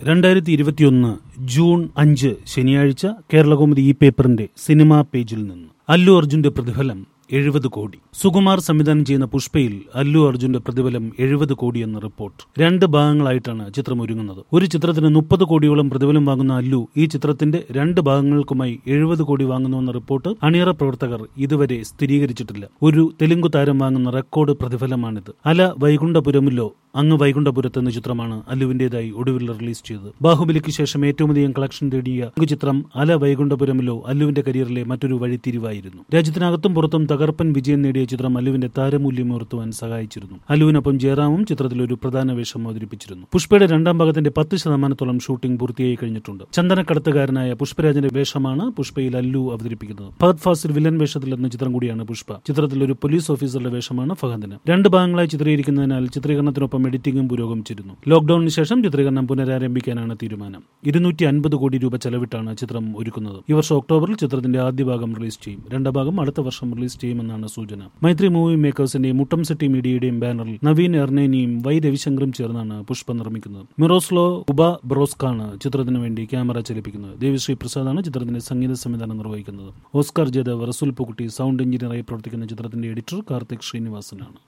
രണ്ടായിരത്തി ഇരുപത്തിയൊന്ന് ജൂൺ അഞ്ച് ശനിയാഴ്ച കേരളകൗമുദി ഈ പേപ്പറിന്റെ സിനിമാ പേജിൽ നിന്ന് അല്ലു അർജുന്റെ പ്രതിഫലം എഴുപത് കോടി സുകുമാർ സംവിധാനം ചെയ്യുന്ന പുഷ്പയിൽ അല്ലു അർജുന്റെ പ്രതിഫലം എഴുപത് കോടി എന്ന റിപ്പോർട്ട് രണ്ട് ഭാഗങ്ങളായിട്ടാണ് ചിത്രം ഒരുങ്ങുന്നത് ഒരു ചിത്രത്തിന് മുപ്പത് കോടിയോളം പ്രതിഫലം വാങ്ങുന്ന അല്ലു ഈ ചിത്രത്തിന്റെ രണ്ട് ഭാഗങ്ങൾക്കുമായി എഴുപത് കോടി വാങ്ങുന്നുവെന്ന റിപ്പോർട്ട് അണിയറ പ്രവർത്തകർ ഇതുവരെ സ്ഥിരീകരിച്ചിട്ടില്ല ഒരു തെലുങ്കു താരം വാങ്ങുന്ന റെക്കോർഡ് പ്രതിഫലമാണിത് അല വൈകുണ്ഠപുരമിലോ അങ്ങ് വൈകുണ്ഠപുരത്ത് എന്ന ചിത്രമാണ് അല്ലുവിന്റേതായി ഒടുവിൽ റിലീസ് ചെയ്തത് ബാഹുബലിക്ക് ശേഷം ഏറ്റവും അധികം കളക്ഷൻ നേടിയ ഒരു ചിത്രം അല വൈകുണ്ഠപുരമിലോ അല്ലുവിന്റെ കരിയറിലെ മറ്റൊരു വഴിത്തിരിവായിരുന്നു രാജ്യത്തിനകത്തും പുറത്തും തകർപ്പൻ വിജയം നേടിയ ചിത്രം അല്ലുവിന്റെ താരമൂല്യം ഉയർത്തുവാൻ സഹായിച്ചിരുന്നു അല്ലുവിനൊപ്പം ജയറാമും ചിത്രത്തിൽ ഒരു പ്രധാന വേഷം അവതരിപ്പിച്ചിരുന്നു പുഷ്പയുടെ രണ്ടാം ഭാഗത്തിന്റെ പത്ത് ശതമാനത്തോളം ഷൂട്ടിംഗ് പൂർത്തിയായി കഴിഞ്ഞിട്ടുണ്ട് ചന്ദനക്കടത്തുകാരനായ പുഷ്പരാജന്റെ വേഷമാണ് പുഷ്പയിൽ അല്ലു അവതരിപ്പിക്കുന്നത് ഫഹദ് ഫാസിൽ വില്ലൻ വേഷത്തിൽ എന്ന ചിത്രം കൂടിയാണ് പുഷ്പ ചിത്രത്തിൽ ഒരു പോലീസ് ഓഫീസറുടെ വേഷമാണ് ഫഹദിന് രണ്ട് ഭാഗങ്ങളായി ചിത്രീകരിക്കുന്നതിനാൽ ചിത്രീകരണത്തിനൊപ്പം എഡിറ്റിംഗും പുരോഗമിച്ചിരുന്നു ലോക്ഡൌണിന് ശേഷം ചിത്രീകരണം പുനരാരംഭിക്കാനാണ് തീരുമാനം ഇരുന്നൂറ്റി അൻപത് കോടി രൂപ ചെലവിട്ടാണ് ചിത്രം ഒരുക്കുന്നത് ഈ വർഷം ഒക്ടോബറിൽ ചിത്രത്തിന്റെ ആദ്യ ഭാഗം റിലീസ് ചെയ്യും രണ്ടാം ഭാഗം അടുത്ത വർഷം റിലീസ് ചെയ്യുമെന്നാണ് സൂചന മൈത്രി മൂവി മേക്കേഴ്സിന്റെയും മുട്ടം സിറ്റി മീഡിയയുടെയും ബാനറിൽ നവീൻ എർണേനിയും വൈ രവിശങ്കറും ചേർന്നാണ് പുഷ്പ നിർമ്മിക്കുന്നത് മിറോസ്ലോ ഉബ ബ്രോസ്കാണ് ചിത്രത്തിന് വേണ്ടി ക്യാമറ ചലിപ്പിക്കുന്നത് ദേവിശ്രീ പ്രസാദാണ് ചിത്രത്തിന്റെ സംഗീത സംവിധാനം നിർവഹിക്കുന്നത് ഓസ്കാർ ജേതാവ് റസുൽ പൂക്കുട്ടി സൗണ്ട് എഞ്ചിനീയറായി പ്രവർത്തിക്കുന്ന ചിത്രത്തിന്റെ എഡിറ്റർ കാർത്തിക് ശ്രീനിവാസനാണ്